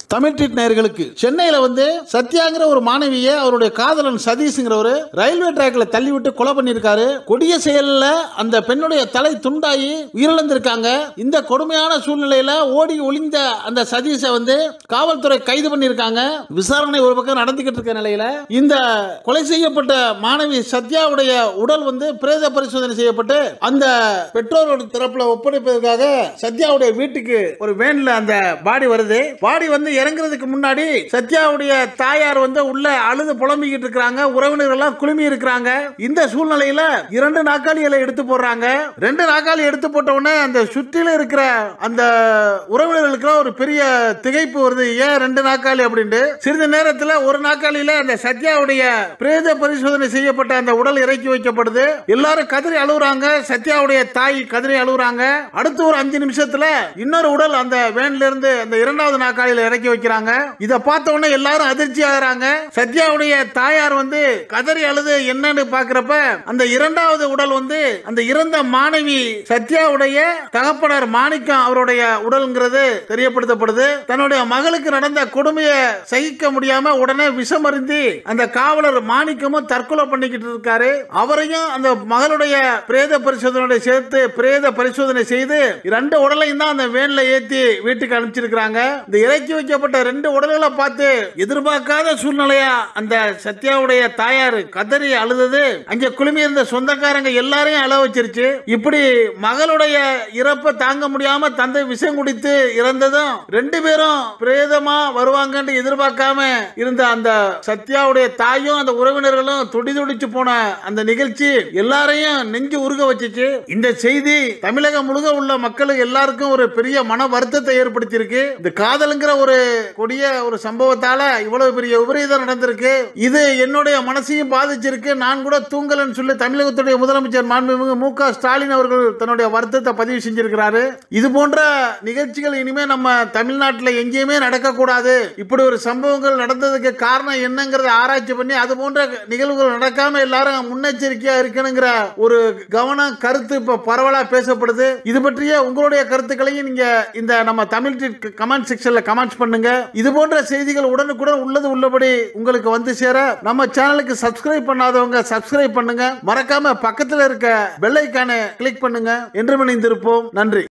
Tamil treat நேயர்களுக்கு சென்னையில வந்து சத்யாங்கிற ஒரு மாணவியை அவருடைய காதலன் சதீஷ்ங்கிறவரு ரயில்வே டிராக்ல தள்ளி விட்டு கொலை பண்ணியிருக்காரு கொடிய செயல்ல அந்த பெண்ணுடைய தலை துண்டாகி உயிரிழந்திருக்காங்க இந்த கொடுமையான சூழ்நிலையில ஓடி ஒளிந்த அந்த சதீஷை வந்து காவல்துறை கைது பண்ணியிருக்காங்க விசாரணை ஒரு பக்கம் நடந்துகிட்டு இருக்க நிலையில இந்த கொலை செய்யப்பட்ட மாணவி சத்யாவுடைய உடல் வந்து பிரேத பரிசோதனை செய்யப்பட்டு அந்த பெற்றோரோட தரப்புல ஒப்படைப்பதற்காக சத்யாவுடைய வீட்டுக்கு ஒரு வேன்ல அந்த பாடி வருது பாடி வந்து இறங்குறதுக்கு முன்னாடி சத்யாவுடைய தாயார் வந்து உள்ள அழுது புலம்பிக்கிட்டு இருக்கிறாங்க உறவினர்கள் எல்லாம் குழுமி இருக்கிறாங்க இந்த சூழ்நிலையில இரண்டு நாற்காலிகளை எடுத்து போடுறாங்க ரெண்டு நாற்காலி எடுத்து போட்ட உடனே அந்த சுற்றில இருக்கிற அந்த உறவினர்களுக்கு ஒரு பெரிய திகைப்பு வருது ஏன் ரெண்டு நாற்காலி அப்படின்ட்டு சிறிது நேரத்தில் ஒரு நாற்காலியில அந்த சத்யாவுடைய பிரேத பரிசோதனை செய்யப்பட்ட அந்த உடல் இறக்கி வைக்கப்படுது எல்லாரும் கதறி அழுகுறாங்க சத்யாவுடைய தாய் கதறி அழுகுறாங்க அடுத்து ஒரு அஞ்சு நிமிஷத்துல இன்னொரு உடல் அந்த வேன்ல இருந்து அந்த இரண்டாவது நாற்காலியில இறக்கி வைக்கிறாங்க இத பார்த்த உடனே எல்லாரும் அதிர்ச்சி ஆகுறாங்க சத்யாவுடைய தாயார் வந்து கதறி அழுது என்னன்னு பாக்குறப்ப அந்த இரண்டாவது உடல் வந்து அந்த இறந்த மாணவி சத்யாவுடைய தகப்பனர் மாணிக்கம் அவருடைய உடல்ங்கிறது தெரியப்படுத்தப்படுது தன்னுடைய மகளுக்கு நடந்த கொடுமையை சகிக்க முடியாம உடனே விஷமருந்தி அந்த காவலர் மாணிக்கமும் தற்கொலை பண்ணிக்கிட்டு இருக்காரு அவரையும் அந்த மகளுடைய பிரேத பரிசோதனை சேர்த்து பிரேத பரிசோதனை செய்து ரெண்டு உடலையும் தான் அந்த வேன்ல ஏத்தி வீட்டுக்கு அனுப்பிச்சிருக்காங்க இந்த இறக்கி வைக்கப்பட்ட ரெண்டு உடல்களை பார்த்து எதிர்பார்க்காத சூழ்நிலையா அந்த சத்யாவுடைய தாயார் கதறி அழுதது அங்க குழுமி இருந்த சொந்தக்காரங்க எல்லாரையும் அழ வச்சிருச்சு இப்படி மகளுடைய இறப்பை தாங்க முடியாம தந்தை விஷம் குடித்து இறந்ததும் ரெண்டு பேரும் பிரேதமா வருவாங்கன்னு எதிர்பார்க்காம இருந்த அந்த சத்யாவுடைய தாயும் அந்த உறவினர்களும் துடி துடிச்சு போன அந்த நிகழ்ச்சி எல்லாரையும் நெஞ்சு உருக வச்சுச்சு இந்த செய்தி தமிழகம் முழுக்க உள்ள மக்களுக்கு எல்லாருக்கும் ஒரு பெரிய மன வருத்தத்தை ஏற்படுத்தியிருக்கு இந்த காதலுங்கிற ஒரு கொடிய ஒரு சம்பவத்தால இவ்வளவு பெரிய விபரீதம் நடந்திருக்கு இது என்னுடைய மனசையும் பாதிச்சிருக்கு நான் கூட தூங்கலன்னு சொல்லி தமிழகத்துடைய முதலமைச்சர் மாண்புமிகு மு க ஸ்டாலின் அவர்கள் தன்னுடைய வருத்தத்தை பதிவு செஞ்சிருக்கிறாரு இது போன்ற நிகழ்ச்சிகள் இனிமே நம்ம தமிழ்நாட்டில் எங்கேயுமே நடக்கக்கூடாது இப்படி ஒரு சம்பவங்கள் நடந்ததுக்கு காரணம் என்னங்கிறத ஆராய்ச்சி பண்ணி அது போன்ற நிகழ்வுகள் நடக்காம எல்லாரும் முன்னெச்சரிக்கையா இருக்கணுங்கிற ஒரு கவனம் கருத்து இப்ப பரவலா பேசப்படுது இது பற்றிய உங்களுடைய கருத்துக்களையும் நீங்க இந்த நம்ம தமிழ் கமெண்ட் செக்ஷன்ல கமெண்ட்ஸ் பண்ணுங்க இது போன்ற செய்திகள் உடனுக்குடன் உள்ளது உள்ளபடி உங்களுக்கு வந்து சேர நம்ம சேனலுக்கு சப்ஸ்கிரைப் பண்ணாதவங்க சப்ஸ்கிரைப் பண்ணுங்க மறக்காம பக்கத்துல இருக்க பெல் ஐக்கானை கிளிக் பண்ணுங்க என்று இணைந்திருப்போம் நன்றி